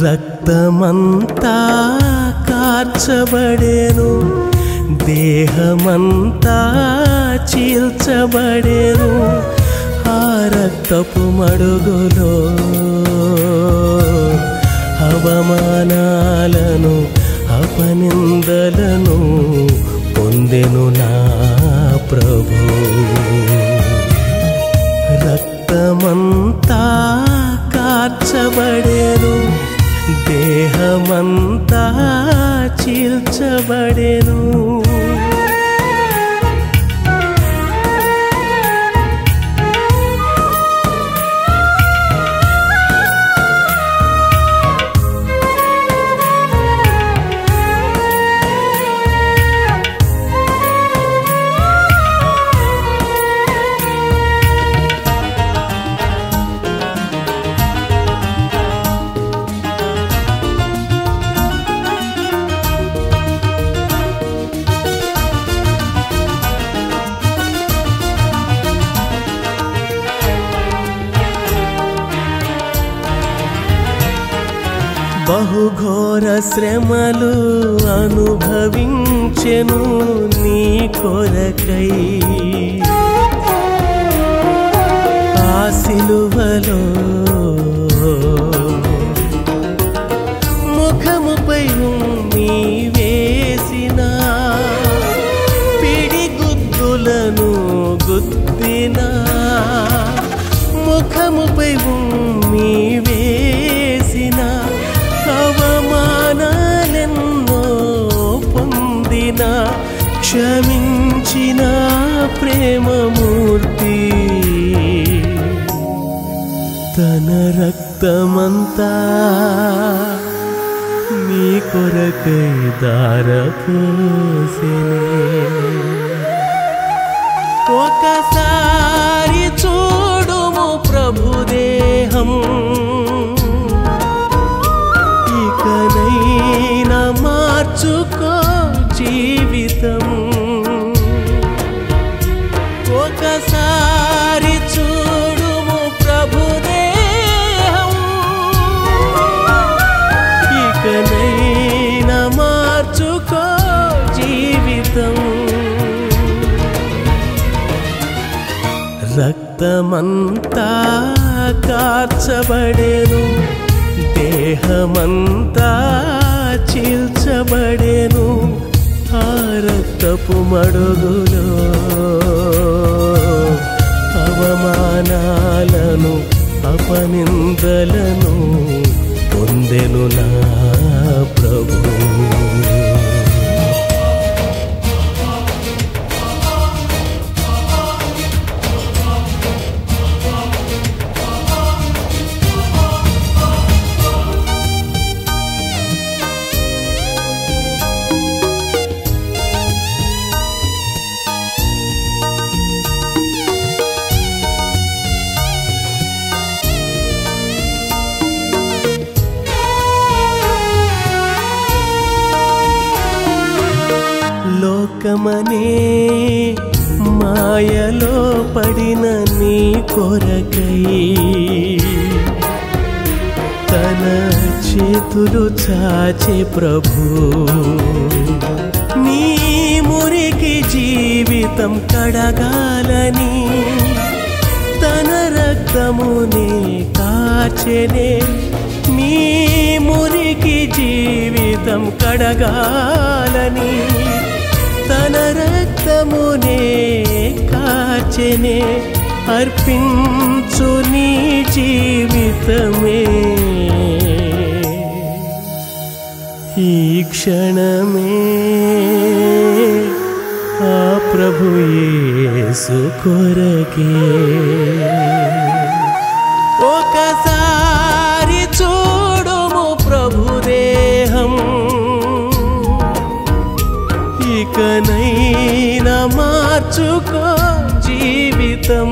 రక్తమంతా కార్చబడేను దేహమంతా చీల్చబడేను ఆ రక్తపు మడుగులో అవమానాలను అపనిందలను పొందెను నా ప్రభు రక్తమంతా కార్చబడేను దేహమంతా చీల్చబడేను బహుఘోర శ్రమలు అనుభవించెను నీ కొరకై ఆ సిలువలో ముఖముపై ఉమ్మి వేసిన పిడిగుద్దులను గుద్దిన ముఖముపై ఉమ్మి వేసిన అవమానాలెన్నో పొందిన క్షమించిన ప్రేమమూర్తి తన రక్తమంతా నీ కొరకై దారపోసినే ఒకసారి చూడుము ప్రభుదేహం ఇకనైనా మార్చుకో జీవితం ఒకసారి చూడుము ప్రభుదేహం ఇకనైనా మార్చుకో జీవితం రక్తమంతా కార్చబడేను దేహమంతా చీల్చబడేను ఆ రక్తపు మడుగులో అవమానాలను అపనిందలను పొందెను నా ప్రభు లోకమనే మాయలో పడిన నీ కొరకై తన చేతులు చాచే ప్రభు నీ మురికి జీవితం కడగాలని తన రక్తమునే కాచెనే నీ మురికి జీవితం కడగాలని తన రక్తమునే కాచెనే అర్పించు నీ జీవితమే ఈ క్షణమే ఆ ప్రభు యేసు కొరకే ఒకసారి చూడుము ప్రభుదేహం ఇకనైనా మార్చుకో జీవితం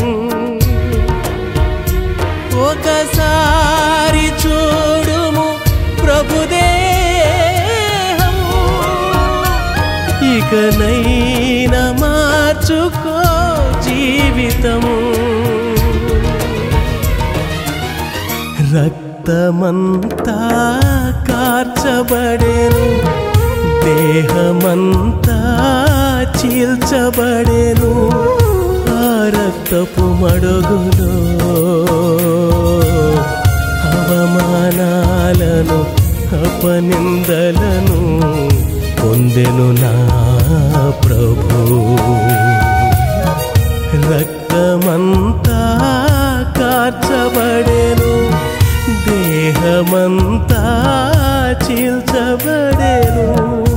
ఒకసారి చూడుము ప్రభుదేహం ఇకనైనా మార్చుకో జీవితము రక్తమంతా కార్చబడేను దేహమంతా చీల్చబడేను ఆ రక్తపు మడుగులో అవమానాలను అపనిందలను పొందెను నా ప్రభు రక్తమంతా కార్చబడేను దేహమంతా చీల్చబడేను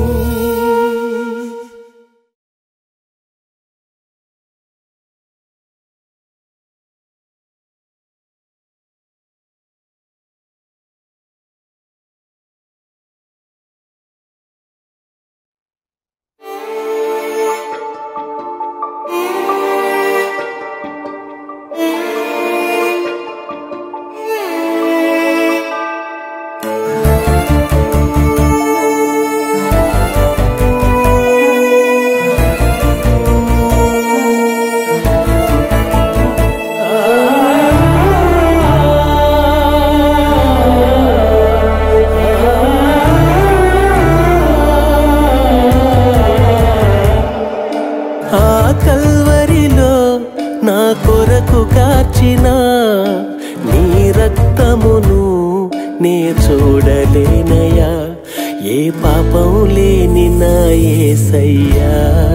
ఆ కల్వరిలో నా కొరకు కాచిన నీ రక్తమును నే చూడలేనయా ఏ పాపం లేని నా ఏసయ్యా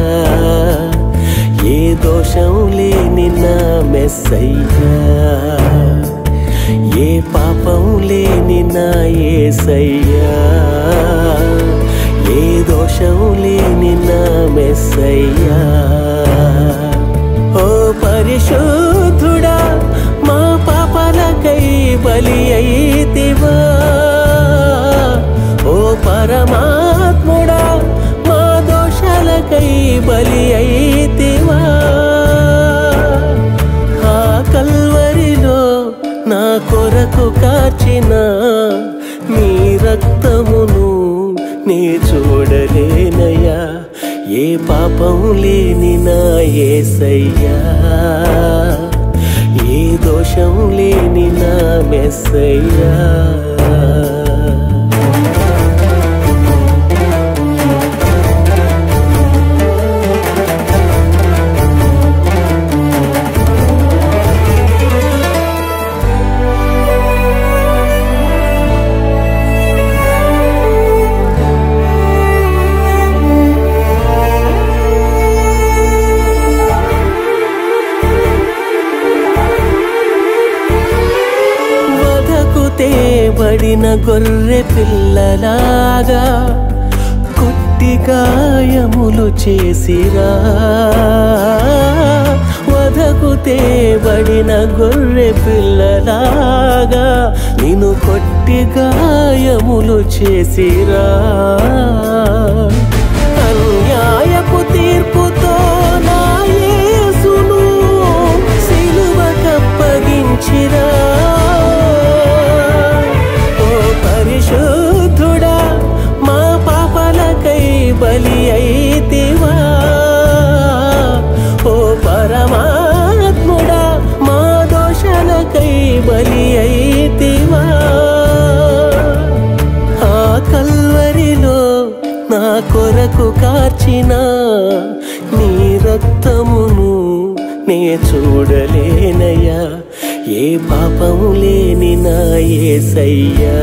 ఏ దోషం లేని నా మెస్సయ్యా ఏ పాపం లేని నా ఏసయ్యా ఏ దోషం లేని నా మెస్సయ్యా ఓ పరిశుద్ధుడా మా పాపాలకై బలి అయితివా ఓ పరమాత్ముడా మా దోషాలకై బలి అయితివా ఆ కల్వరిలో నా కొరకు కాచిన నీ రక్తమును నే చూడలేనయ్యా ఏ పాపం లేని నా ఏసయ్యా ఏ దోషం లేని నా మెస్సయ్యా వధకు తేబడిన గొర్రె పిల్లలాగా కుట్టి గాయములు చేసిరా వధకు తేబడిన గొర్రె పిల్లలాగా నిన్ను కొట్టి గాయములు చేసిరా అన్యాయపు తీర్పుతో నా యేసును సిలువకప్పగించిరా ఓ పరిశుద్ధుడా మా పాపాలకై బలి అయితివా ఓ పరమాత్ముడా మా దోషాలకై బలి అయితివా ఆ కల్వరిలో నా కొరకు కార్చిన నీ రక్తమును నే చూడలేనయ్యా ఏ పాపము లేని నా ఏసయ్యా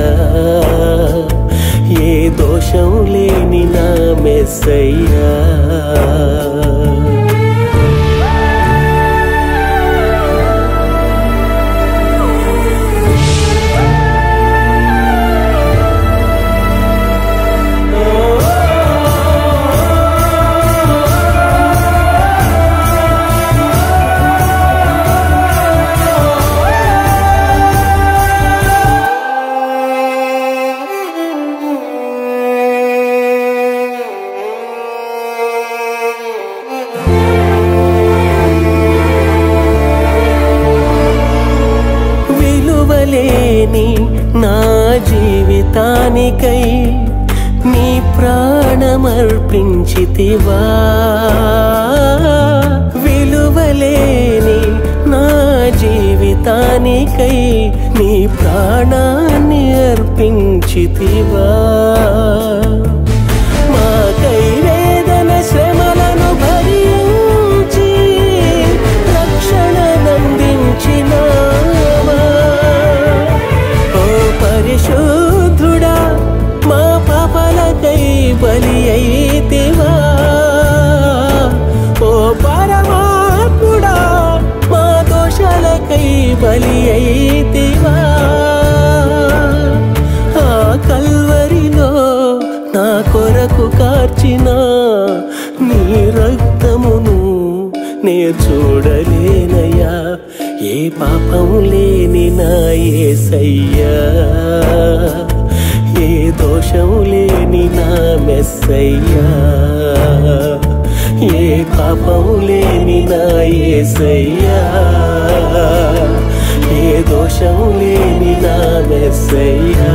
ఏ దోషం లేని నా మెస్సయ్యా విలువలేని నా జీవితానికై నీ ప్రాణమర్పించితివా విలువలేని నా జీవితానికై జీవితానికై నీ ప్రాణాన్ని అర్పించితివా మాకై వేదన శ్రమలను భరించి రక్షణనందించినావా ఓ పరిశుద్ధుడా మా పాపలకై బలి అయితివా ఓ పరమాత్ముడా మా దోషాలకై బలి అయితివా ఆ కల్వరిలో నా కొరకు కార్చిన నీ రక్తమును నే చూడలేనయ్యా ఏ పాపము లేని నా ఏసయ్యా ఏ దోషము లేని నా మెస్సయ్యా ఏ పాపము లేని నా ఏసయ్యా ఏ దోషము లేని నా మెస్సయ్యా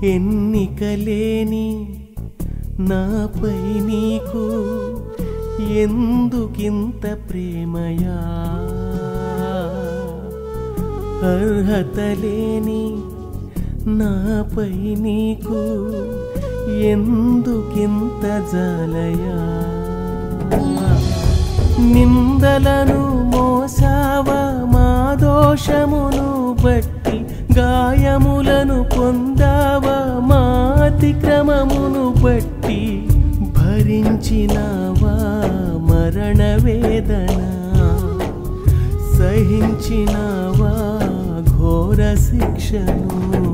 ఎన్నికలేని నాపై నీకు ఎందుకింత ప్రేమయా అర్హత లేని నాపై నీకు ఎందుకింత జాలయా నిందలను మోసావ మా దోషమును బట్టి గాయములను పొందావ మా అతిక్రమమును బట్టి భరించినావా మరణ వేదన సహించినావా ఘోర శిక్షను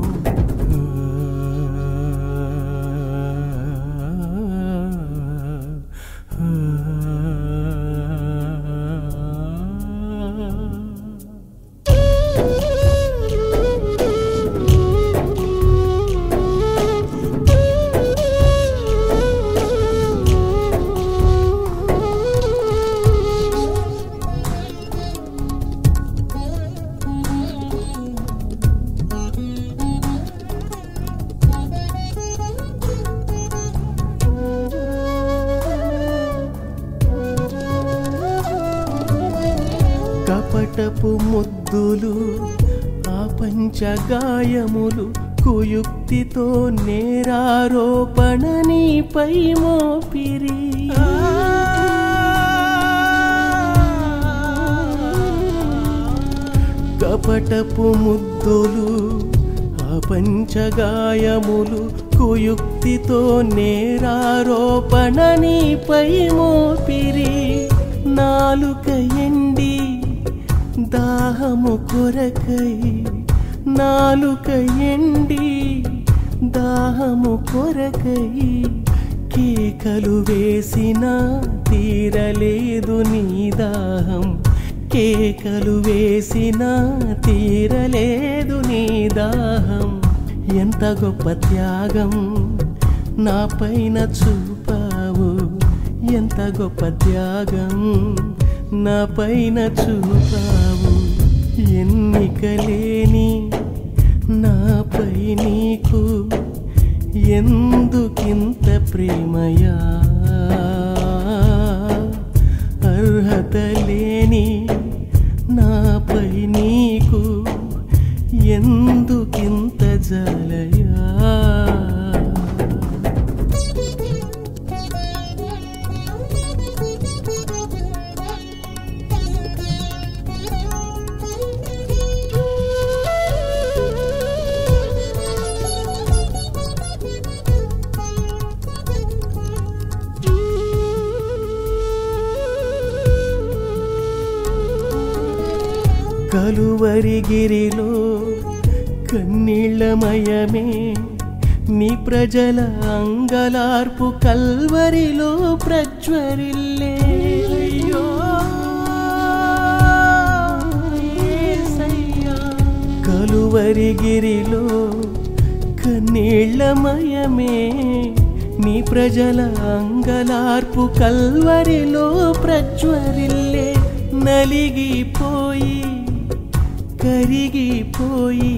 కపటపు ముద్దులు ఆ పంచగాయములు కుయుక్తితో నేరారోపణ నీపై మోపిరి కపటపు ముద్దులు ఆ పంచగాయములు కుయుక్తితో నేరారోపణ నీపై మోపిరి నాలుక ఎండి దాహము కొరకై నాలుక ఎండి దాహము కొరకై కేకలు వేసిన తీరలేదు నీ దాహం కేకలు వేసిన తీరలేదు నీ దాహం ఎంత గొప్ప త్యాగం నా పైన చూపావు ఎంత గొప్ప త్యాగం నా పైన చూపావు ఎన్నికలేని నాపై నీకు ఎందుకింత ప్రేమయా అర్హత లేని నాపై నీకు ఎందుకింత జలయా కలువరిగిరిలో కన్నీళ్ళమయమే నీ ప్రజల అంగలార్పు కల్వరిలో ప్రజ్వరిల్లే అయ్యో యేసయ్యా. కలువరిగిరిలో కన్నీళ్ళమయమే నీ ప్రజల అంగలార్పు కల్వరిలో ప్రజ్వరిల్లే నలిగిపోయి కరిగిపోయి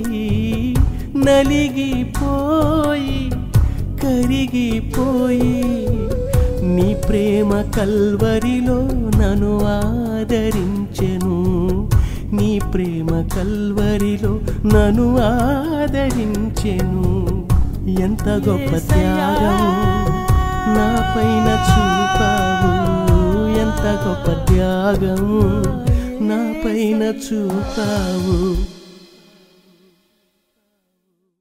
నలిగిపోయి కరిగిపోయి నీ ప్రేమ కల్వరిలో నన్ను ఆదరించెను నీ ప్రేమ కల్వరిలో నన్ను ఆదరించెను ఎంత గొప్ప త్యాగం నా పైన చూపావు ఎంత గొప్ప త్యాగం నా పైన చూపావు